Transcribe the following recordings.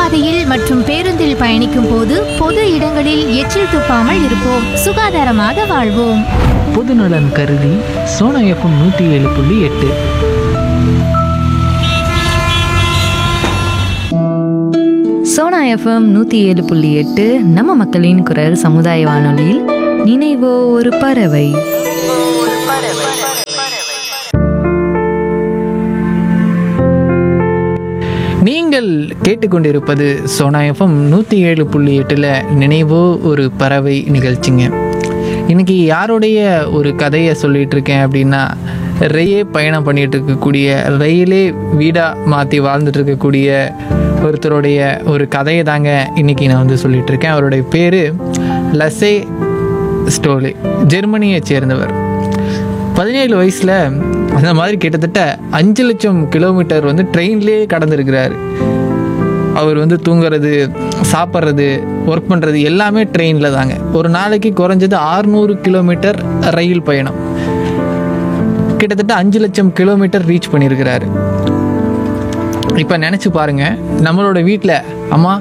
நடைபாதையில் மற்றும் பேருந்தில் பயணிக்கும் போது பொது இடங்களில் எச்சில் துப்பாமல் இருப்போம் சுகாதாரமாக வாழ்வோம் பொதுநலன் கருதி சோனா எஃப்எம் நூற்றி ஏழு புள்ளி எட்டு சோனா எஃப்எம் நூற்றி ஏழு புள்ளி எட்டு நம்ம மக்களின் குரல் சமுதாய வானொலியில் நினைவோ ஒரு பறவை நீங்கள் கேட்டுக்கொண்டிருப்பது சோனா எஃப்எம் நூற்றி ஏழு புள்ளி எட்டில் நினைவோ ஒரு பறவை நிகழ்ச்சிங்க இன்னைக்கு யாருடைய ஒரு கதையை சொல்லிட்டு இருக்கேன் அப்படின்னா ரயிலே பயணம் பண்ணிட்டு இருக்கக்கூடிய ரயிலே வீடாக மாற்றி வாழ்ந்துட்டு இருக்கக்கூடிய ஒருத்தருடைய ஒரு கதையை தாங்க இன்னைக்கு நான் வந்து சொல்லிட்டு இருக்கேன் அவருடைய பேர் லசே ஸ்டோலே ஜெர்மனியை சேர்ந்தவர் பதினேழு வயசில் அந்த மாதிரி கிட்டத்தட்ட அஞ்சு லட்சம் கிலோமீட்டர் வந்து ட்ரெயின்லேயே கடந்திருக்கிறாரு அவர் வந்து தூங்குறது சாப்பிட்றது ஒர்க் பண்ணுறது எல்லாமே ட்ரெயினில் தாங்க ஒரு நாளைக்கு குறைஞ்சது 600 கிலோமீட்டர் ரயில் பயணம் கிட்டத்தட்ட அஞ்சு லட்சம் கிலோமீட்டர் ரீச் பண்ணியிருக்கிறாரு இப்போ நினச்சி பாருங்க நம்மளோட வீட்டில் அம்மா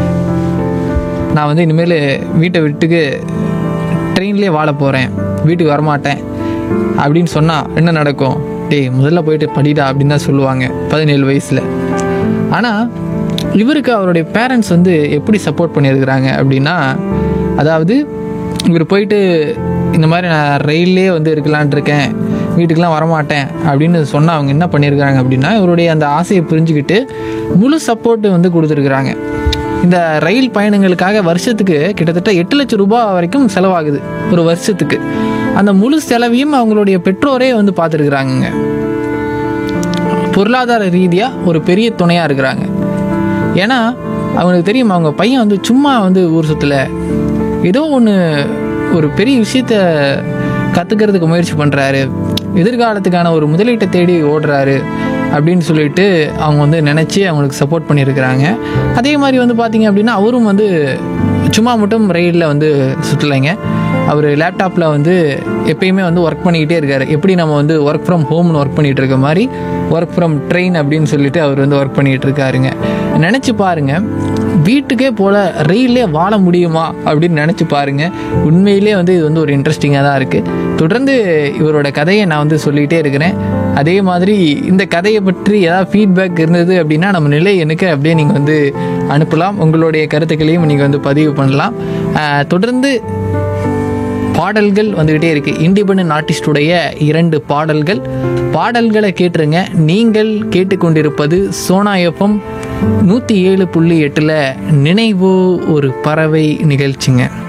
நான் வந்து இனிமேல் வீட்டை விட்டுக்கு ட்ரெயின்லேயே வாழ போகிறேன் வீட்டுக்கு வரமாட்டேன் அப்படின்னு சொன்னால் என்ன நடக்கும் டேய் முதல்ல போயிட்டு படிடா அப்படின்னு தான் சொல்லுவாங்க பதினேழு வயசில் ஆனால் இவருக்கு அவருடைய பேரண்ட்ஸ் வந்து எப்படி சப்போர்ட் பண்ணியிருக்கிறாங்க அப்படின்னா அதாவது இவர் போயிட்டு இந்த மாதிரி நான் ரயில்லே வந்து இருக்கலான் இருக்கேன் வீட்டுக்கெலாம் வரமாட்டேன் அப்படின்னு சொன்னால் அவங்க என்ன பண்ணியிருக்கிறாங்க அப்படின்னா இவருடைய அந்த ஆசையை புரிஞ்சுக்கிட்டு முழு சப்போர்ட்டு வந்து கொடுத்துருக்குறாங்க இந்த ரயில் பயணங்களுக்காக வருஷத்துக்கு கிட்டத்தட்ட எட்டு லட்சம் ரூபாய் வரைக்கும் செலவாகுது ஒரு வருஷத்துக்கு அந்த முழு செலவையும் அவங்களுடைய பெற்றோரே வந்து பார்த்துருக்குறாங்கங்க பொருளாதார ரீதியாக ஒரு பெரிய துணையாக இருக்கிறாங்க ஏன்னா அவங்களுக்கு தெரியும் அவங்க பையன் வந்து சும்மா வந்து ஊர் சுற்றல ஏதோ ஒன்று ஒரு பெரிய விஷயத்த கற்றுக்கிறதுக்கு முயற்சி பண்ணுறாரு எதிர்காலத்துக்கான ஒரு முதலீட்டை தேடி ஓடுறாரு அப்படின்னு சொல்லிட்டு அவங்க வந்து நினச்சி அவங்களுக்கு சப்போர்ட் பண்ணியிருக்கிறாங்க அதே மாதிரி வந்து பார்த்தீங்க அப்படின்னா அவரும் வந்து சும்மா மட்டும் ரயிலில் வந்து சுற்றலைங்க அவர் லேப்டாப்பில் வந்து எப்பயுமே வந்து ஒர்க் பண்ணிக்கிட்டே இருக்காரு எப்படி நம்ம வந்து ஒர்க் ஃப்ரம் ஹோம்னு ஒர்க் பண்ணிகிட்டு இருக்க மாதிரி ஒர்க் ஃப்ரம் ட்ரெயின் அப்படின்னு சொல்லிட்டு அவர் வந்து ஒர்க் பண்ணிகிட்டு இருக்காருங்க நினச்சி பாருங்க வீட்டுக்கே போல ரயிலே வாழ முடியுமா அப்படின்னு நினச்சி பாருங்க உண்மையிலே வந்து இது வந்து ஒரு இன்ட்ரெஸ்டிங்காக தான் இருக்குது தொடர்ந்து இவரோட கதையை நான் வந்து சொல்லிகிட்டே இருக்கிறேன் அதே மாதிரி இந்த கதையை பற்றி ஏதாவது ஃபீட்பேக் இருந்தது அப்படின்னா நம்ம நிலை எனக்கு அப்படியே நீங்கள் வந்து அனுப்பலாம் உங்களுடைய கருத்துக்களையும் நீங்கள் வந்து பதிவு பண்ணலாம் ஆஹ் தொடர்ந்து பாடல்கள் வந்துக்கிட்டே இருக்குது இண்டிபெண்ட் ஆர்டிஸ்டுடைய இரண்டு பாடல்கள் பாடல்களை கேட்டுருங்க நீங்கள் கேட்டுக்கொண்டிருப்பது சோனா எஃப்எம் நூற்றி ஏழு புள்ளி எட்டில் நினைவு ஒரு பறவை நிகழ்ச்சிங்க